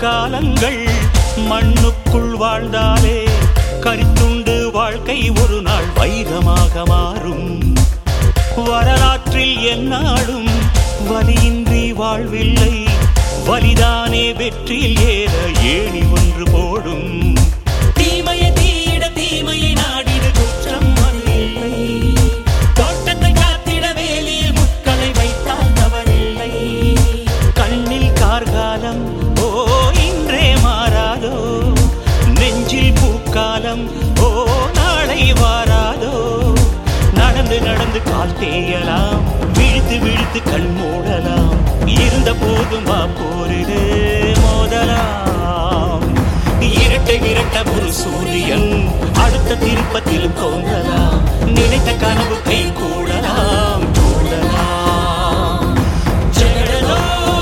காலங்கள் மண்ணுக்குள் வாழ்ந்தாலே கரித்துண்டு வாழ்க்கை ஒரு நாள் வைரமாக மாறும் வரலாற்றில் எந்நாளும் வலியின்றி வாழ்வில்லை வலிதானே வெற்றியில் ஏற ஏணி ஒன்று போடும் தீமையை தீயிட தீமையை நாடிட குற்றம் அது இல்லை தோட்டத்தை காத்திட வேலியில் முட்களை வைத்தால் தவறில்லை கண்ணில் கார்காலம் ஓ இன்றே மாறாதோ நெஞ்சில் பூக்காலம் ஓ நாளை வாராதோ நடந்து நடந்து கால் தேயலாம் விழுத்து விழுத்து கண் மூடலாம் இருந்த போதும் வா போரிடு மோதலாம் இரட்ட இரட்ட ஒரு சூரியன் அடுத்த திருப்பத்திலும் தோன்றலாம் நினைத்த கனவு கை கூடலாம் கூடலாம் ஜகடதோ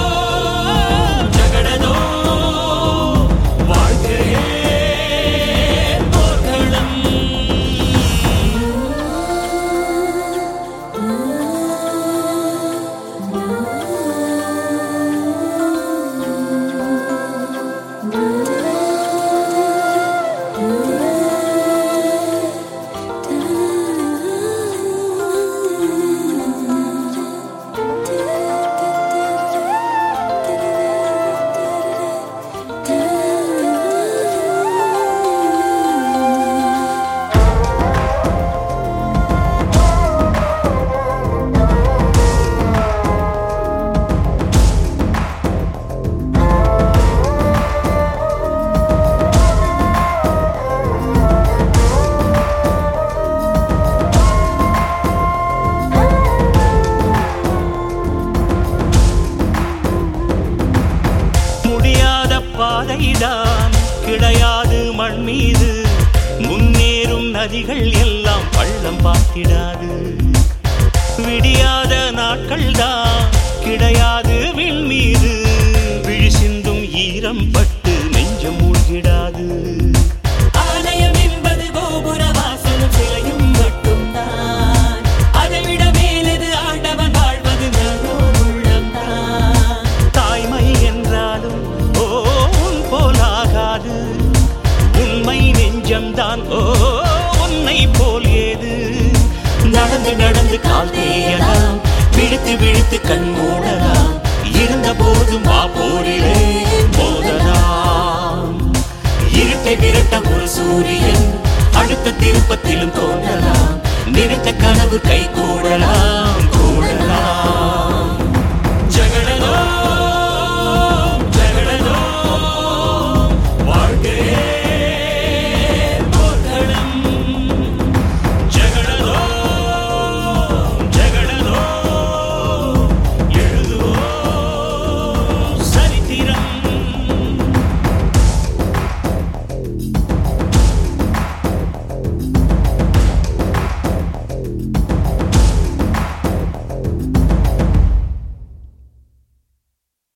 ஜகடதோ வாழ்க்கையே போர்க்களம் முடியாத பாதைதான் கிடையாது மண் மீது முன்னேறும் நதிகள் எல்லாம் பள்ளம் பார்த்திடாது விடியாத நாட்கள் தான் கிடையாது விண் மீது விழி சிந்தும் ஈரம் பட்டு நெஞ்சம் மூழ்கிடாது ஆலயம் என்பது கோபுர வாசலும் சிலையும் மட்டும்தான் அதைவிட மேலது ஆண்டவன் வாழ்வது நல்லோர் உள்ளம்தான் தாய்மை என்றாலும் ஓ உன் போலாகாது உண்மை நெஞ்சம்தான் ஓ உன்னை போல் ஏது நடந்து நடந்து கால் தேயலாம் விழுத்து விழுத்து கண் மூடலாம் இருந்த போதும் வா போரிலே மோதலாம் இருட்டை விரட்ட ஒரு சூரியன் அடுத்த திருப்பத்திலும் தோன்றலாம் நினைத்த கனவு கை கூடலாம்